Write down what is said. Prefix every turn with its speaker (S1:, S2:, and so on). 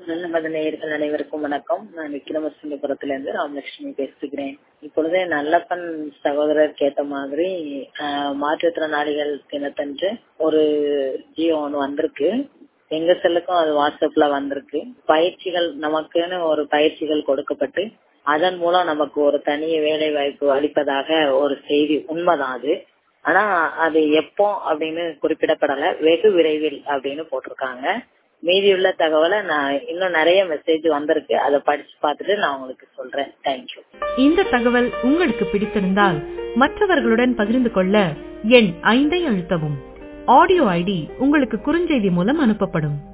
S1: நல்ல நேயர்கள் அனைவருக்கும் வணக்கம் நான் விக்ரமசிங்கபுரத்திலிருந்து ராமலட்சுமி பேசுகிறேன் இப்பொழுது நல்லப்பன் சகோதரர் கேட்ட மாதிரி ஆஹ், மாற்றுத்திறனாளிகள் தினத்தன்று ஒரு ஜியோ ஒன்று வந்திருக்கு எங்க செல்லுக்கும் அது வாட்ஸ்அப்ல வந்திருக்கு பயிற்சிகள் நமக்குன்னு ஒரு பயிற்சிகள் கொடுக்கப்பட்டு அதன் மூலம் நமக்கு ஒரு தனி வேலை வாய்ப்பு அளிப்பதாக ஒரு செய்தி உண்மைதான் அது ஆனா அது எப்போ அப்படின்னு குறிப்பிடப்படல வெகு விரைவில் அப்படின்னு போட்டிருக்காங்க மீதியுள்ள தகவலை நான் இன்னும் நிறைய மெசேஜ் வந்திருக்கு அதை படிச்சு பார்த்துட்டு நான் உங்களுக்கு சொல்றேன் தேங்க்யூ
S2: இந்த தகவல் உங்களுக்கு பிடித்திருந்தால் மற்றவர்களுடன் பகிர்ந்து கொள்ள எண் ஐந்தை அழுத்தவும் ஆடியோ ஐடி உங்களுக்கு குறுஞ்செய்தி மூலம் அனுப்பப்படும்